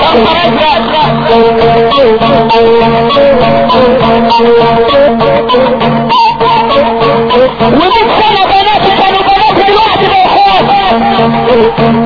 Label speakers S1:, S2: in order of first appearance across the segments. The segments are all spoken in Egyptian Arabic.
S1: ومن سنة بنات كانوا بنات دلوقتي بقوا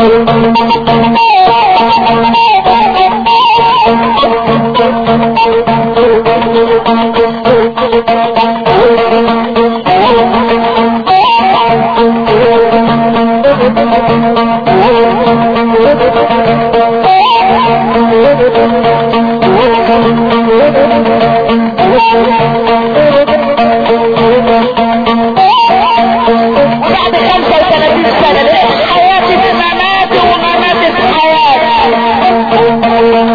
S1: بعد 35 سنة لقيت حياتي في مماتي ومماتي في حياتي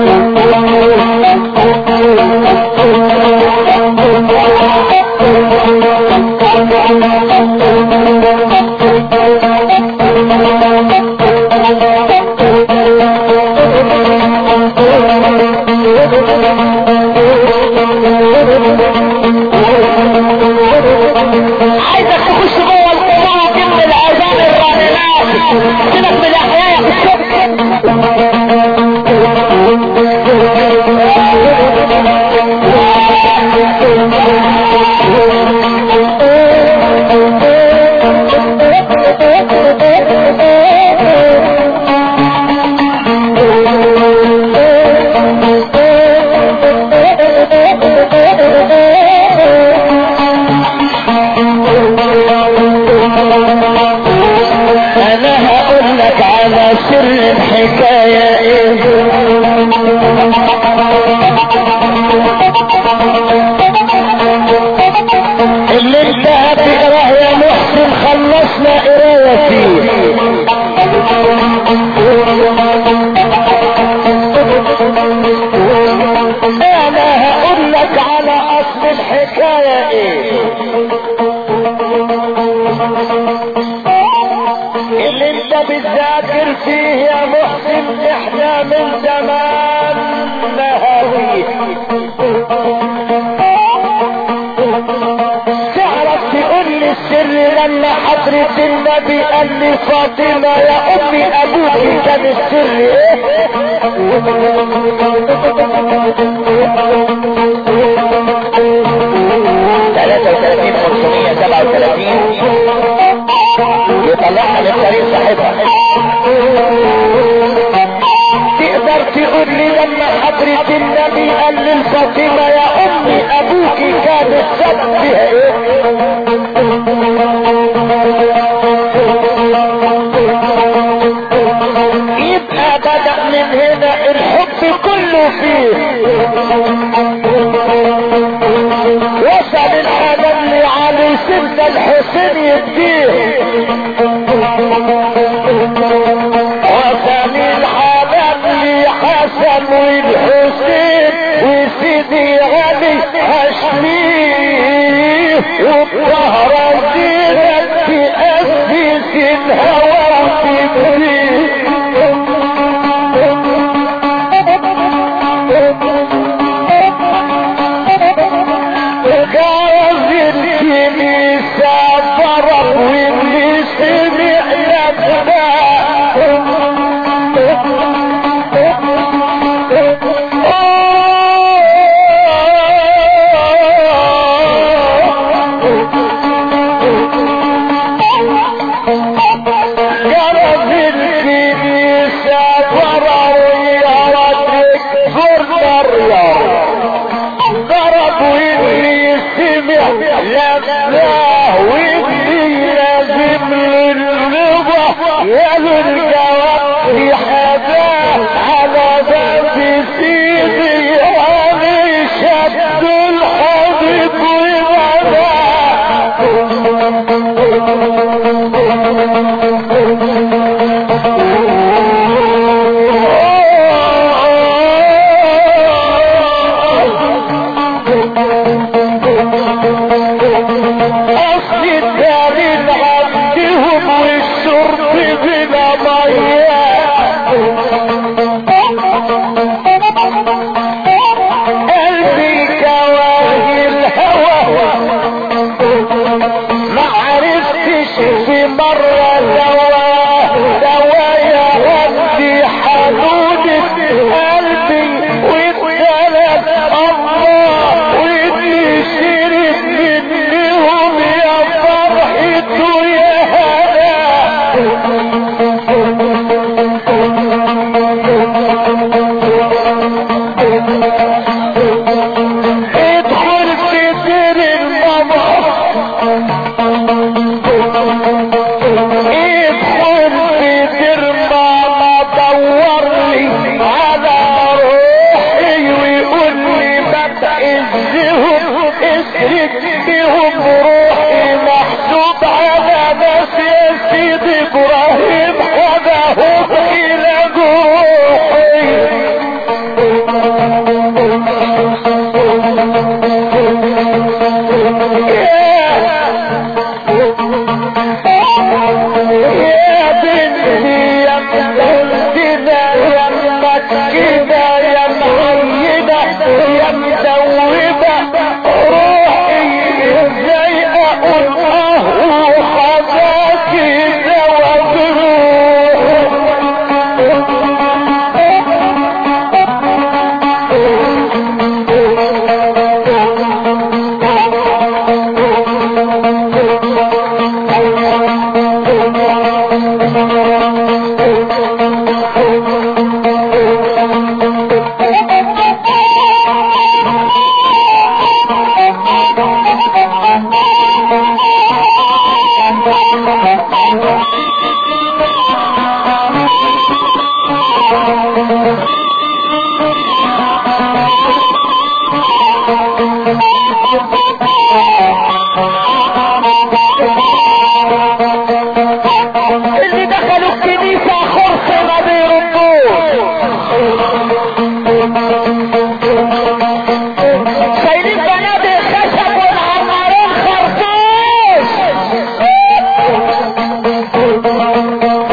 S1: عايزك تخش جوه القبور وتجيب الاذان الرنانات سيبك من الاحياء في الشغل انا هقول لك على سر الحكاية ايه اللي انت هتقراه يا محسن خلصنا قراية فيه انا هقول لك على اصل الحكاية ايه اللي انت بتذاكر فيه يا محسن احنا من زمان نهاويه تعرف تقول لي السر لما حضرة النبي قال لي فاطمة يا امي ابوك كان السر ايه ثلاثة وثلاثين خمسمية سبعة وثلاثين يطلعها من طريق صاحبها تقدر تقول لي لما حضرة النبي قال للفاطمة يا امي ابوك كان السبب فيها ايه يبقى بدأ من هنا الحب كله فيه وصل الحنان لعلي سيدنا الحسين يديه وصل الحنان لحسن والحسين وسيدي علي هشميه والطهرة زينت تأسس الهوى وتبريه جاز الكنيسة فرق واللي سمع جرز الكنيسة فرق ويردك زر ضرب واللي سمع لباه واللي لازم للرضا يا الجواب حداه على باب سيدي علي شد الحبيب اصل الدليل عندهم والشرب بلا ميه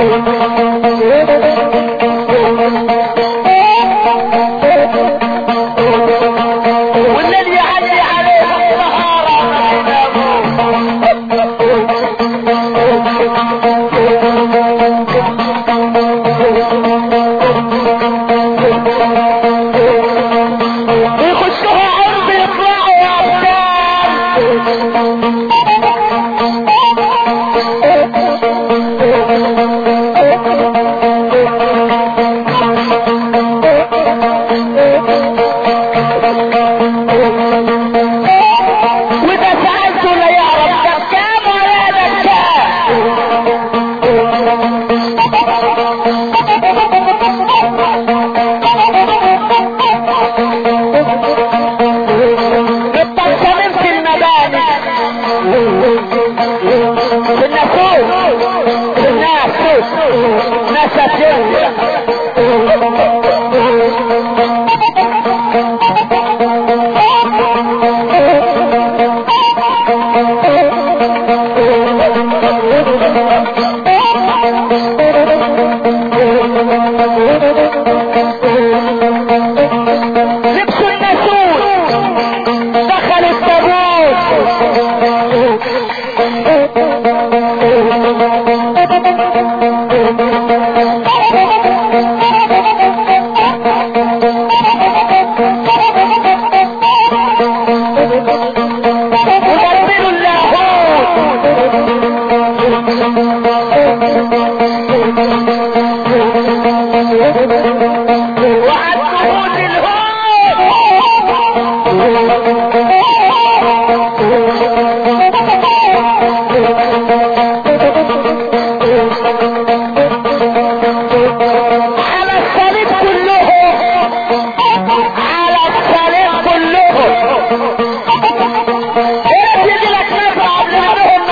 S1: والليل يعلي عليهم نهارا ما ينامون بيخشوها عرب يطلعوا ابطال وده سألته لا يعرف ده كام ولا ده كام متقسمين في المباني في النفوس في الناس ناس لبسوا الناسوس دخلوا التابوت ودبروا اللاهوت وعدوا على الصليب كلهم على الصليب كلهم ايه تيجي لك نفع قبل ما لهم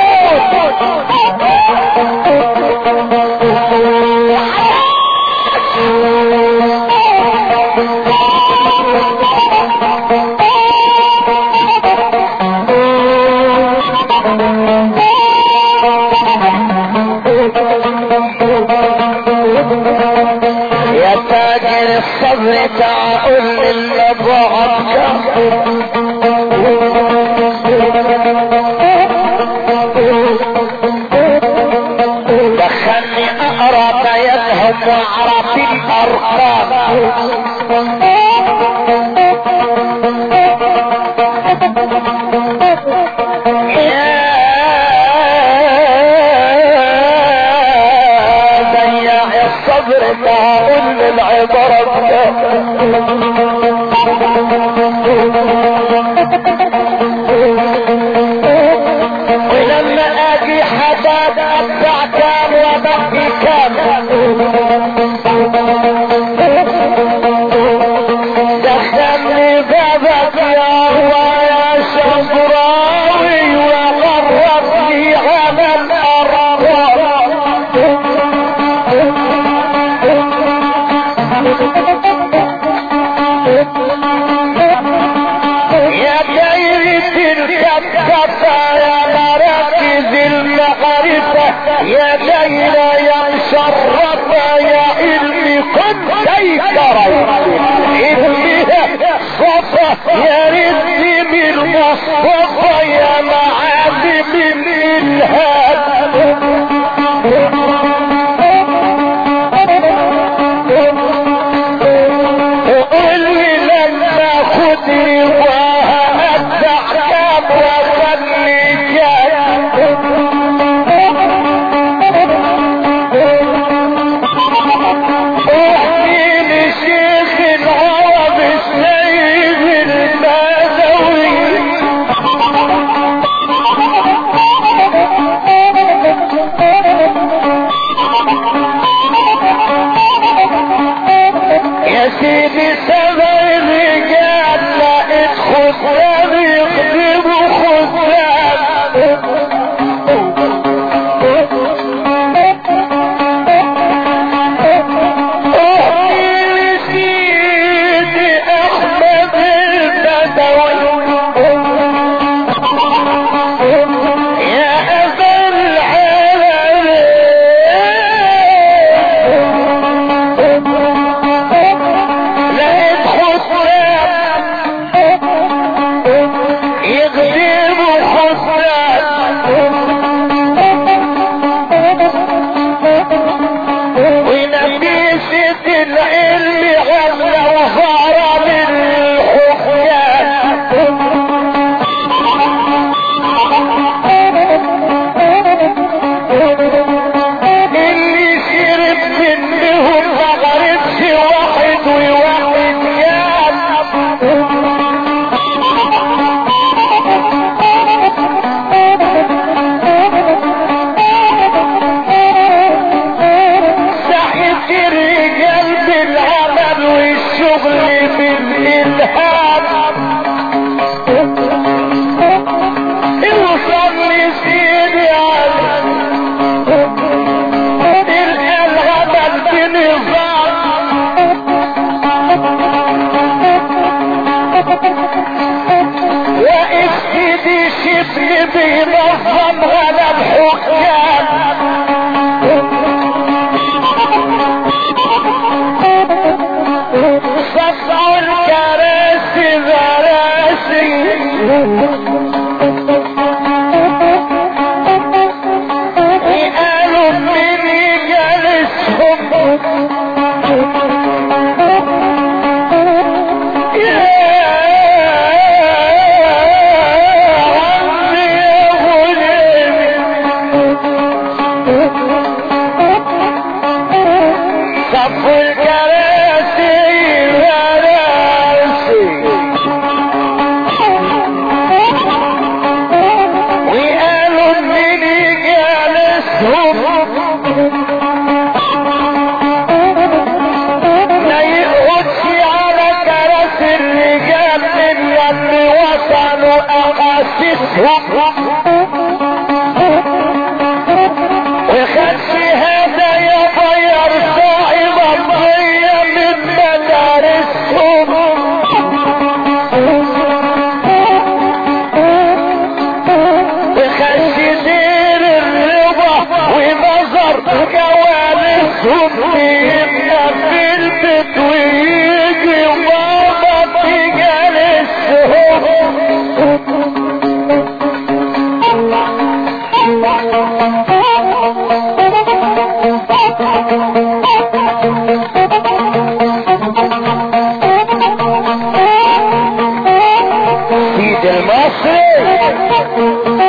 S1: يا تاجر الصبر تعال لله بعدك دخلني اقرا بيدهم واعرف الارقام يا ضياع الصبر تعال للعبرة ولما اجي حداد ابدع كام وبقي كام دخلني بابك يا الله يا شبراوي وغرقني على الارض يا دايرة الكفة يا مراكز المعرفة يا دايرة يا مشرفة يا علمي كن سيكرة ابنها صفا يا ريتني من مصطفى يا معالم الإلهام وقل لي لما خدني وهأدع كام وخلي كام احكي لشيخ العرب السيد المازوي يا سيدي سبع الرجال لقيت خدام يخدموا خدام احكي لسيدي احمد البدوي يا ابا العالمين مسجد العلم غزة وفار للحكام اللي شرب منهم ما غربش واحد وواحد ياب سعيد الرجال بالعمل والشغل بالإلهام اوصل لسيدي علي تلقى الغمل بنظام واقف ايدي شبل بينظم غلب حكام صفعوا الكراسي براسي قالوا من جالسهم يا عمي يا غلامي صف الكراسي براسي وقالوا من جالسهم ما يقعدش على كراسي الرجال من اللي وصلوا اقاسيسهم وخد شهادة يابا يرفع مضية من مدارسهم وخش دير الرضا ونظر جوالسهم بيبقى في البيت ويجي ماما تجالسهم سيد المصري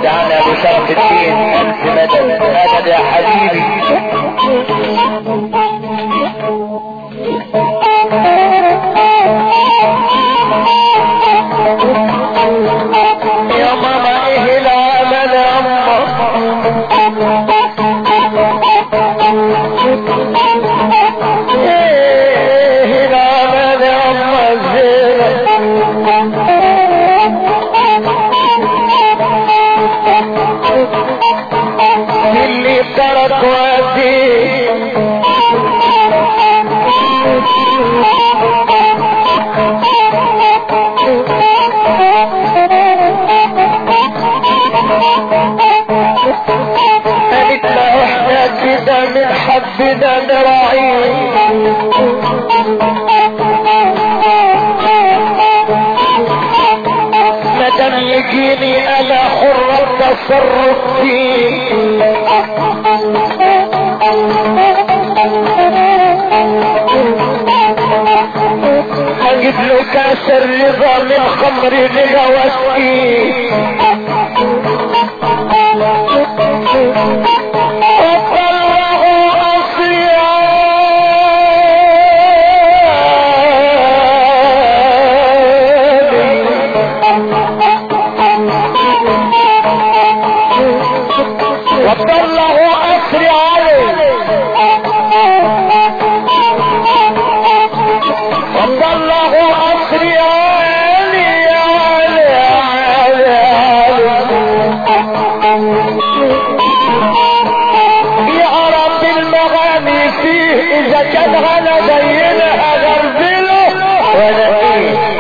S1: ودعنا بشرف الدين ألف مدد مدد يا حبيبي يا ماما ايه العمل يا أما ايه العمل يا أما الزينة اللي ترك وادي قالت له احنا كده من حبنا نراعيه مدام يجيني انا حر التصرف فيه اجيب له كاس الرضا من خمر لجواسيه وطلعوا أصيابي وطلعوا أسري عليه وطلعوا أسري علي علي علي يعرف المغاني فيه اذا كان غنى زينا اغربله ولا ايه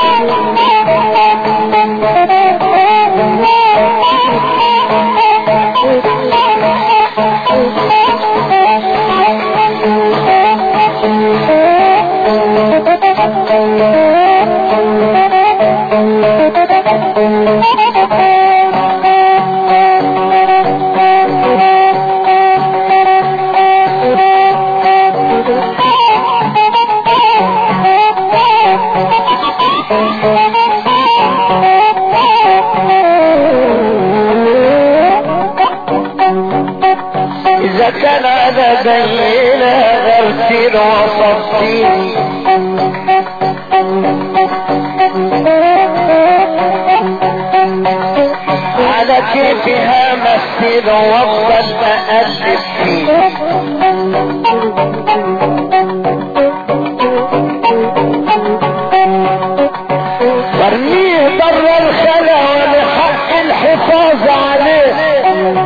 S1: اذا كان انا زينا غرسين وصفين على كيفها مثل وافضل اقلب فيه وارميه بره الخلا ولحق الحفاظ عليه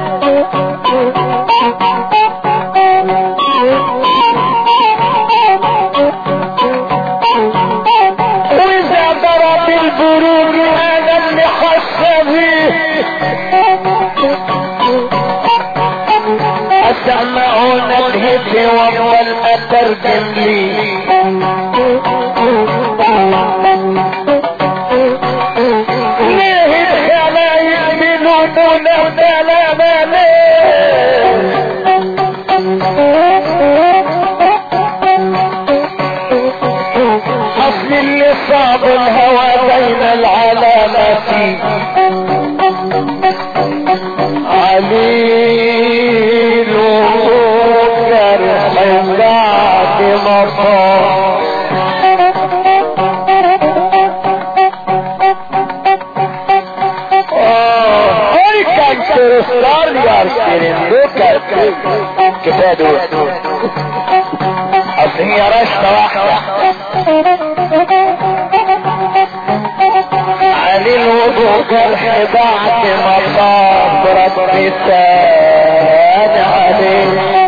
S1: واذا ضرب البروج انا اللي حس بيه اسمعون الهب وافضل اترجم لي ليه الخلايق بنونون كلام ليه اصل اللي صاب الهوى بين العلامات عليل جرح بعد مصاب هاي كان ترسلار يا سيرين دوكا كفاية دول اصل هي رشة واحدة علي الوضوء جرح بعد ما صاب ربي الثاني عليه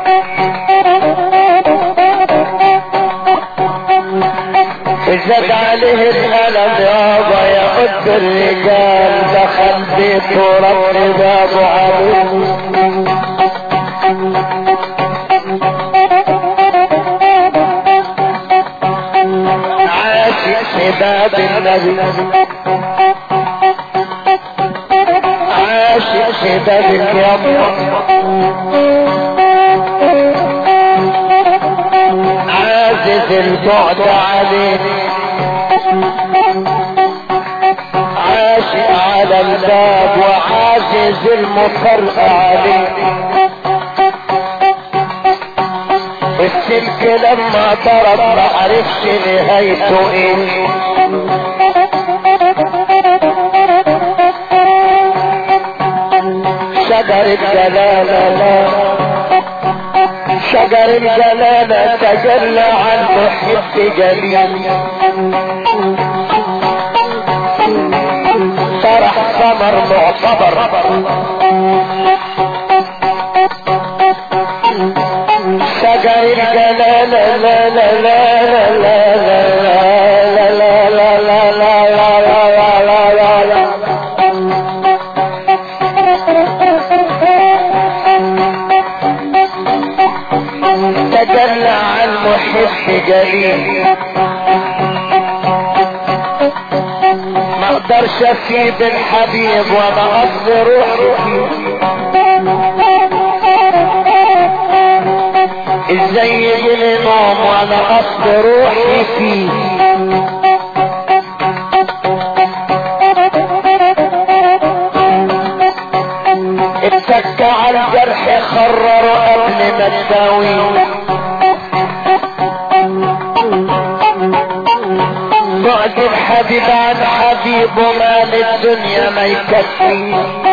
S1: زاد عليه الألم يابا يا قد الرجال دخل بيته رب بابه عليه عاشق شباب النبي عاشق شباب اليوم عازز البعد عليه عاشق على الباب وعازز المفرق عليه السلك لما ضرب ما عرفش نهايته ايه شجر الجلالة لا شجر الجلالة تجلى عن محب جليل فرح ثمر معتبر شجر الجلالة لا لا لا لا لا لا لا لا لا لا لا لا لا لا لا تجلى عن محب جليل ما اقدرش اسيب الحبيب وانا اصل روحي ازاي يجيلي نوم وانا اصل روحي فيه اتك على الجرح خرر قبل ما تداوي بعد الحبيب عن حبيب ومال الدنيا ما يكفي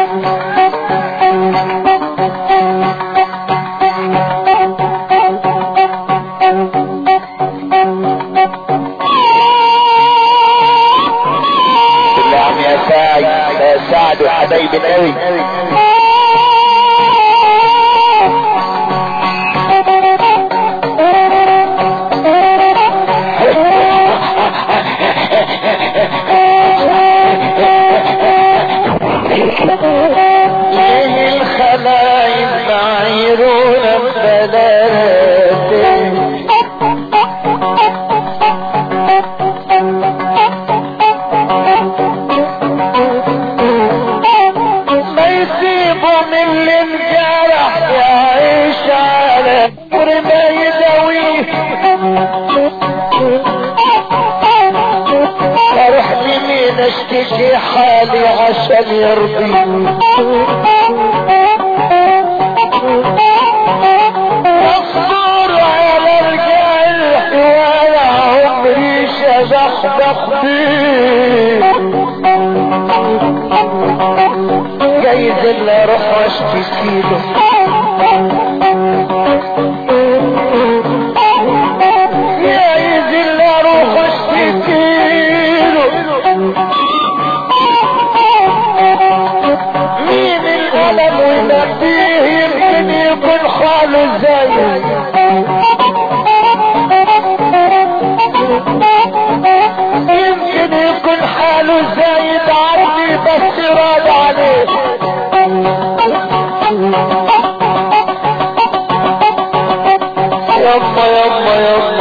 S1: بالله يا سعد يا سعد وحبايب قوي ليه الخلايب معيرون ببلادي ما يسيبوا من اللي انجرح يعيش على عمر ما يداويه اروح لمين اشتكي حالي عشان يرضي اصبر على الجرح ولا عمري شبخبخ بيه جايز اللي اروح واشتكي له جايز اللي اروح واشتكي له مين الالم وينبيه يمكن يكون حاله زي يمكن يكون حاله زايد عني بس راد عليه يما يما يما